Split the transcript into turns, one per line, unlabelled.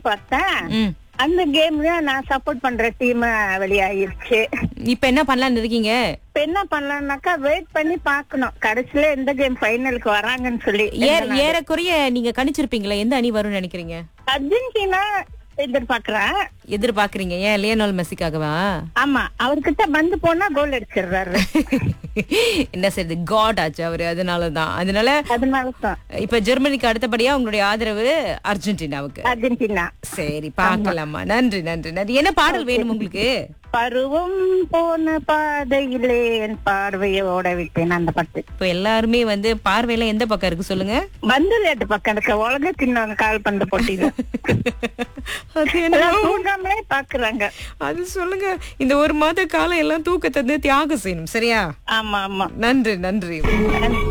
பார்த்தேன்
ம்
அந்த கேம்ல நான் சப்போர்ட் பண்ற டீம் வெளியாயிருச்சு
இப்ப என்ன பண்ணலாம்னு இருக்கீங்க
இப்ப என்ன பண்ணலாம்னாக்கா வெயிட் பண்ணி பார்க்கணும் கடைசியில எந்த கேம் ஃபைனலுக்கு வராங்கன்னு சொல்லி
ஏற ஏறக்குறைய நீங்க கணிச்சிருப்பீங்களா எந்த அணி வரும்னு நினைக்கிறீங்க
அர்ஜென்டினா எதிர்பார்க்கறேன்
எதிர்பார்க்கறீங்க ஏன் லியோனல் மெஸ்ஸிக்காகவா
ஆமா அவர்கிட்ட வந்து போனா கோல் அடிச்சிடுறாரு
என்ன செய்யுது காட் ஆச்சு அவரு அதனாலதான் அதனால
அதனால தான்
இப்ப ஜெர்மனிக்கு அடுத்தபடியா உங்களுடைய ஆதரவு அர்ஜென்டினாவுக்கு
அர்ஜென்டினா
சரி பார்க்கலாமா நன்றி நன்றி நன்றி என்ன பாடல் வேணும் உங்களுக்கு
பருவம் போன பாதையிலே என் பார்வையோட விட்டேன் அந்த பாட்டு
இப்ப எல்லாருமே வந்து பார்வையில எந்த பக்கம் இருக்கு சொல்லுங்க
வந்து ரேட்டு பக்கம் இருக்க உலக சின்ன கால் பந்து போட்டியில
அது என்ன
எல்லாம் தூங்காமலே பாக்குறாங்க
அது சொல்லுங்க இந்த ஒரு மாத காலம் எல்லாம் தூக்கத்தை வந்து தியாகம் செய்யணும் சரியா
ஆமா ஆமா
நன்றி நன்றி